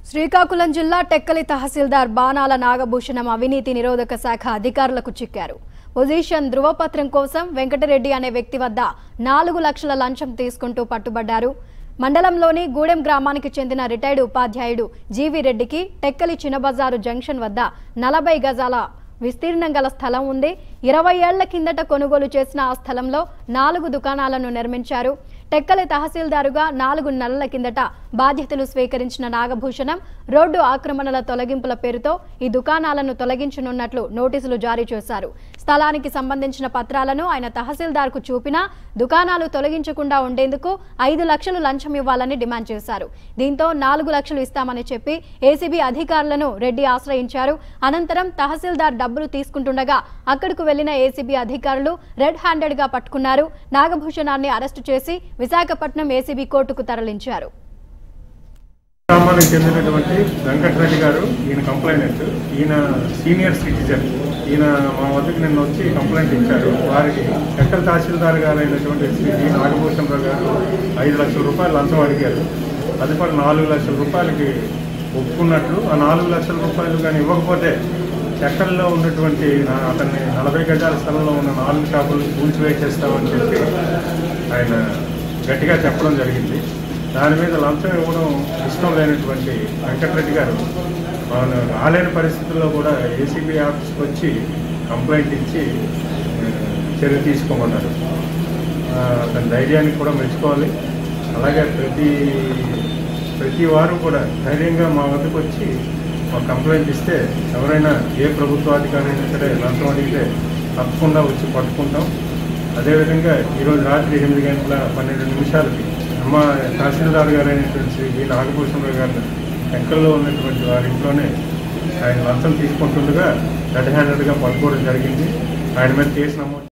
శ్రీకాకుళం జిల్లా టెక్కలి తహసీల్దార్ బాణాల నాగభూషణం అవినీతి నిరోధక శాఖ అధికారులకు చిక్కారు పొజిషన్ ధృవపత్రం కోసం వెంకటరెడ్డి అనే వ్యక్తి వద్ద నాలుగు లక్షల లంచం తీసుకుంటూ పట్టుబడ్డారు మండలంలోని గూడెం గ్రామానికి చెందిన రిటైర్డ్ ఉపాధ్యాయుడు జీవి రెడ్డికి టెక్కలి చినబజారు జంక్షన్ వద్ద నలభై గజాల విస్తీర్ణం గల స్థలం ఉంది ఇరవై ఏళ్ల కిందట కొనుగోలు చేసిన ఆ స్థలంలో నాలుగు దుకాణాలను నిర్మించారు టెక్కలి తహసీల్దారుగా నాలుగు నెలల కిందట బాధ్యతలు స్వీకరించిన నాగభూషణం రోడ్డు ఆక్రమణల తొలగింపుల పేరుతో ఈ దుకాణాలను తొలగించనున్నట్లు నోటీసులు జారీ చేశారు స్థలానికి సంబంధించిన పత్రాలను ఆయన తహసీల్దార్కు చూపినా దుకాణాలు తొలగించకుండా ఉండేందుకు ఐదు లక్షలు లంచం ఇవ్వాలని డిమాండ్ చేశారు దీంతో నాలుగు లక్షలు ఇస్తామని చెప్పి ఏసీబీ అధికారులను రెడ్డి ఆశ్రయించారు అనంతరం తహసీల్దార్ డబ్బులు తీసుకుంటుండగా అక్కడకు వెళ్లిన ఏసీబీ అధికారులు రెడ్ హ్యాండెడ్ గా పట్టుకున్నారు నాగభూషణాన్ని అరెస్టు చేసి విశాఖపట్నం ఏసీబీ కోర్టుకు తరలించారు గ్రామానికి చెందినటువంటి వెంకటరెడ్డి గారు ఈయన కంప్లైనెంట్ ఈయన సీనియర్ సిటిజన్ ఈయన మా వద్దకు నిన్న వచ్చి కంప్లైంట్ ఇచ్చారు వారికి ఎక్కడ తహసీల్దార్ గారు అయినటువంటి శ్రీ జి నాగభూషణరావు గారు ఐదు లక్షల రూపాయలు లంచం అడిగారు అది కూడా నాలుగు లక్షల రూపాయలకి ఒప్పుకున్నట్లు ఆ నాలుగు లక్షల రూపాయలు కానీ ఇవ్వకపోతే చెక్కల్లో ఉన్నటువంటి నా- అతన్ని నలభై గజాల స్థలంలో ఉన్న నాలుగు షాపులు కూల్చివేసేస్తామని చెప్పి ఆయన గట్టిగా చెప్పడం జరిగింది దాని మీద లంచం ఇవ్వడం ఇష్టం లేనటువంటి వెంకటరెడ్డి గారు మనం రాలేని పరిస్థితుల్లో కూడా ఏసీబీ ఆఫీస్కి వచ్చి కంప్లైంట్ ఇచ్చి ఆ, చర్య తీసుకోమన్నారు ఆ, అతని ధైర్యానికి కూడా మెచ్చుకోవాలి అలాగే ప్రతి ప్రతి వారు కూడా ధైర్యంగా మా వద్దకు వచ్చి మా కంప్లైంట్ ఇస్తే ఎవరైనా ఏ ప్రభుత్వాధికారి అయినా సరే లంచం అడిగితే తప్పకుండా వచ్చి పట్టుకుంటాం అదేవిధంగా ఈరోజు రాత్రి ఎనిమిది గంటల పన్నెండు నిమిషాలకి అమ్మ తహసీల్దార్ గారు అయినటువంటి శ్రీ వి నాగభూషణరావు గారు టెంకల్లో ఉన్నటువంటి వారి ఇంట్లోనే ఆయన లంచం తీసుకుంటుండగా రెడ్ హ్యాండెడ్గా పట్టుకోవడం జరిగింది ఆయన మీద కేసు నమోదు